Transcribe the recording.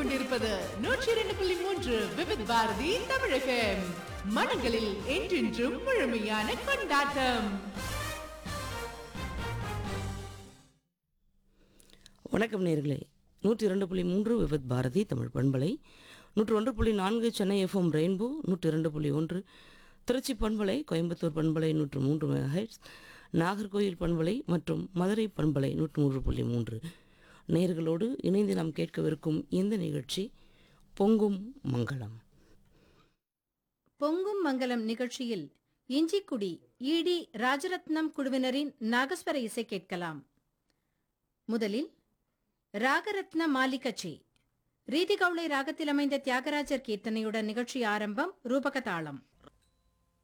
கொண்டிருப்பது நூற்றி இரண்டு புள்ளி மூன்று விவித் பாரதி தமிழகம் மனங்களில் என்றென்றும் முழுமையான கொண்டாட்டம் வணக்கம் நேர்களே நூற்றி இரண்டு புள்ளி மூன்று விபத் பாரதி தமிழ் பண்பலை நூற்று ஒன்று புள்ளி நான்கு சென்னை எஃப்எம் ரெயின்போ நூற்றி இரண்டு புள்ளி ஒன்று திருச்சி பண்பலை கோயம்புத்தூர் பண்பலை நூற்று மூன்று மெகாஹெட்ஸ் நாகர்கோயில் பண்பலை மற்றும் மதுரை பண்பலை நூற்று மூன்று புள்ளி மூன்று நேர்களோடு இணைந்து நாம் கேட்கவிருக்கும் இந்த நிகழ்ச்சி பொங்கும் மங்களம் பொங்கும் மங்கலம் நிகழ்ச்சியில் இஞ்சிக்குடி ஈடி ராஜரத்னம் குழுவினரின் நாகஸ்வர இசை கேட்கலாம் முதலில் ராகரத்ன மாலிகச்சி ரீதிகவுளை ராகத்தில் அமைந்த தியாகராஜர் கீர்த்தனையுடன் நிகழ்ச்சி ஆரம்பம் ரூபக தாளம்